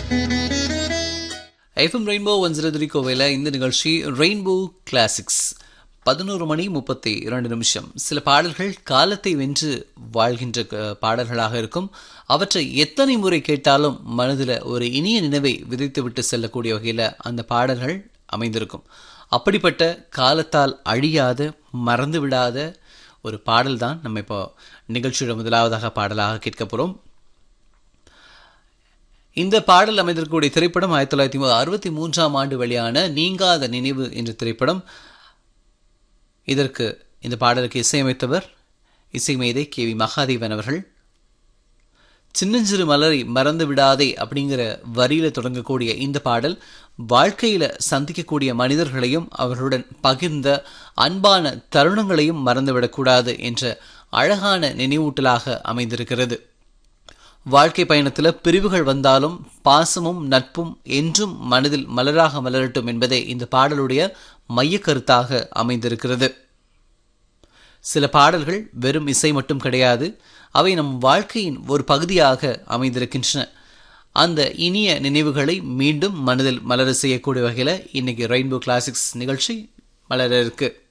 FM rainbow one zero three கோவையில் இந்த நிகழ்ச்சி ரெயின்போ கிளாசிக்ஸ் பதினோரு மணி முப்பத்தி இரண்டு நிமிஷம் சில பாடல்கள் காலத்தை வென்று வாழ்கின்ற க- பாடல்களாக இருக்கும் அவற்றை எத்தனை முறை கேட்டாலும் மனதில் ஒரு இனிய நினைவை விதைத்துவிட்டு செல்லக்கூடிய வகையில் அந்த பாடல்கள் அமைந்திருக்கும் அப்படிப்பட்ட காலத்தால் அழியாத மறந்து விடாத ஒரு பாடல் தான் நம்ம இப்போ நிகழ்ச்சியோட முதலாவதாக பாடலாக கேட்க போகிறோம் இந்த பாடல் அமைந்திருக்கக்கூடிய திரைப்படம் ஆயிரத்தி தொள்ளாயிரத்தி அறுபத்தி மூன்றாம் ஆண்டு வெளியான நீங்காத நினைவு என்ற திரைப்படம் இதற்கு இந்த பாடலுக்கு இசையமைத்தவர் இசைமேதை கே வி மகாதேவன் அவர்கள் சின்னஞ்சிறு மலரை மறந்து விடாதே அப்படிங்கிற வரியில தொடங்கக்கூடிய இந்த பாடல் வாழ்க்கையில சந்திக்கக்கூடிய மனிதர்களையும் அவர்களுடன் பகிர்ந்த அன்பான தருணங்களையும் மறந்துவிடக்கூடாது என்ற அழகான நினைவூட்டலாக அமைந்திருக்கிறது வாழ்க்கை பயணத்தில் பிரிவுகள் வந்தாலும் பாசமும் நட்பும் என்றும் மனதில் மலராக மலரட்டும் என்பதே இந்த பாடலுடைய மையக் கருத்தாக அமைந்திருக்கிறது சில பாடல்கள் வெறும் இசை மட்டும் கிடையாது அவை நம் வாழ்க்கையின் ஒரு பகுதியாக அமைந்திருக்கின்றன அந்த இனிய நினைவுகளை மீண்டும் மனதில் மலர செய்யக்கூடிய வகையில் இன்னைக்கு ரெயின்போ கிளாசிக்ஸ் நிகழ்ச்சி மலர இருக்கு